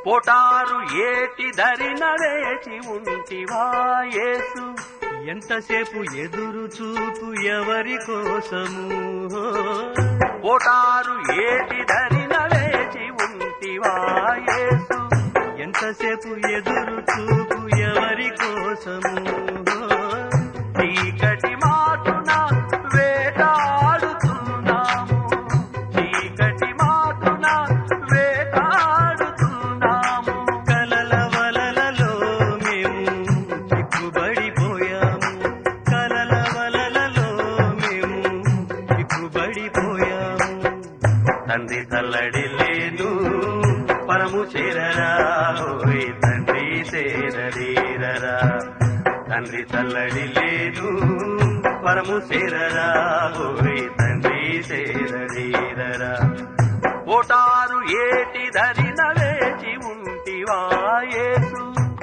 కోటారు ఏటి ధరిన వేచి ఉంటివా యేసు ఎంతసేపు ఎదురు చూపు ఎవరి కోసము కోటారు ఏటి ధరిన వేచి ఉంటివా యేసు ఎంతసేపు ఎదురు చూపు ఎవరి కోసము చీకటి మాటున వేటాడుతున్నాము చీకటి మాటున వేటాడుతున్నాము కలల వలలలో మేము చిక్కుబడిపోయాము కలల వలలలో మేము చిక్కుబడిపోయాము తండ్రి తల్లడి లేదు పరము చేరరా ఓయ్ తండ్రి చేరరీరరా తండ్రి తల్లడి లేదు పరము చేరరా ఓయ్ తండ్రి చేరరీరరా ఓటారు ఏటి ధరిన వేచి ఉంటివా యేసు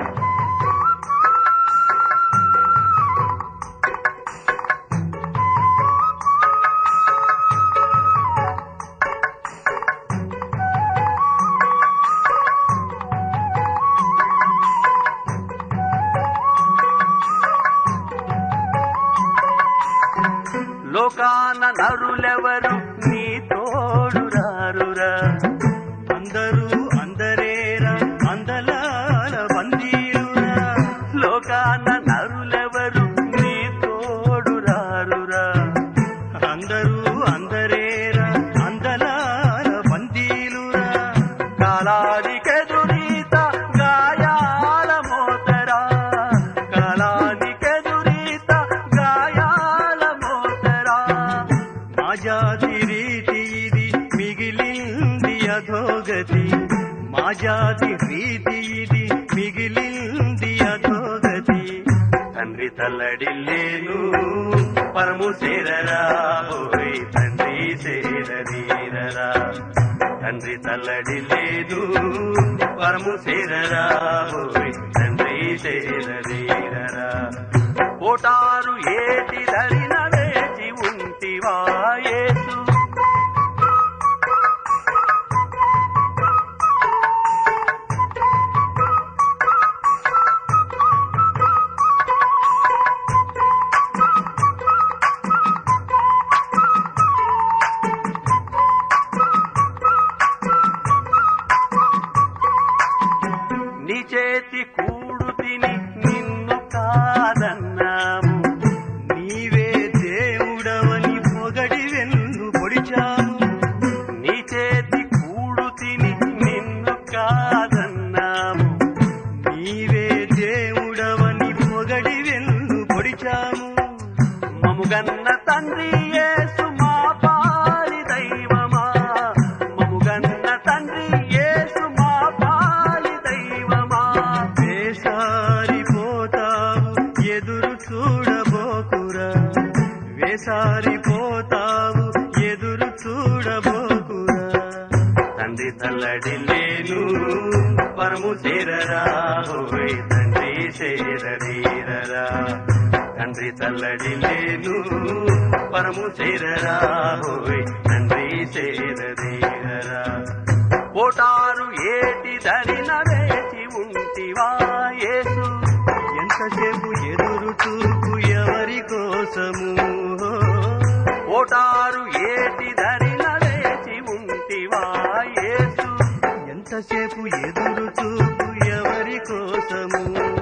లోకాన నరులెవరు నీ తోడు రారురా అందరూ అందరేరా అందలాల బందీలురా లోకాన నరులెవరు నీ తోడు రారురా అందరూ అందరేరా అందలాల బందీలురా కాలానికెదురీత గాయాల మోతరా కాలానికెదురీత గాయాల మోతరా మా జాతి రీతి ఇది మిగిలింది అధోగతి మా జాతి రీతి ఇది మిగిలింది అధోగతి తండ్రి తల్లడిల్లేను పరము చేరరా ఓయ్ తండ్రి చేరరీరరా తండ్రి తల్లడిల్లేను పరము చేరరా ఓయ్ తండ్రి చేరరీరరా ఓటారు ఏటి ధరిన వేచి ఉంటివా యేసు నీ చేతి కూడు తిని నిన్ను కాదన్నాము నీవే దేవుడవని పొగడి వెన్ను పొడిచాము నీ చేతి కూడు తిని నిన్ను కాదన్నాము నీవే దేవుడవని పొగడి వెన్ను పొడిచాము మముగన్న తండ్రి యేసు మా పాలి దైవమా మముగన్న తండ్రి యేసు మా పాలి దైవమా వేసారిపోతావు ఎదురు చూడబోకురా వేసారిపోతావు ఎదురు చూడబోకురా తండ్రి తల్లడి లేను పరము చేరరా ఓయ్ తండ్రి చేరరీరరా తండ్రి తల్లడి లేను పరము చేరరా ఓయ్ తండ్రి చేరరీరరా ఓటారు ఏటి ధరిన వేచి ఉంటివా యేసు ఎంతసేపు ఎదురు చూపు ఎవరి కోసము ఓటారు ఏటి ధరిన వేచి ఉంటివా యేసు ఎంతసేపు ఎదురు చూపు ఎవరి కోసము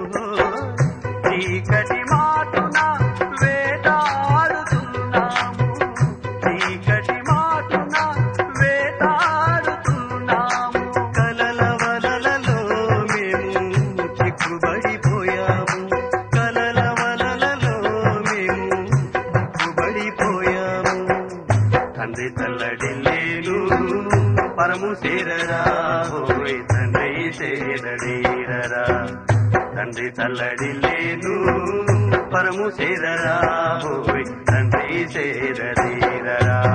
చీకటి మాటున వేటాడుతున్నాము చీకటి మాటున వేటాడుతున్నాము కలల వలలలో మేము చిక్కుబడిపోయాము కలల వలలలో మేము చిక్కుబడిపోయాము తండ్రి తల్లడి లేను పరము చేరరా ఓయ్ తండ్రి చేరడీరరా తండ్రి తల్లడి లేను పరము చేరరా ఓయ్ తండ్రి చేరడీరరా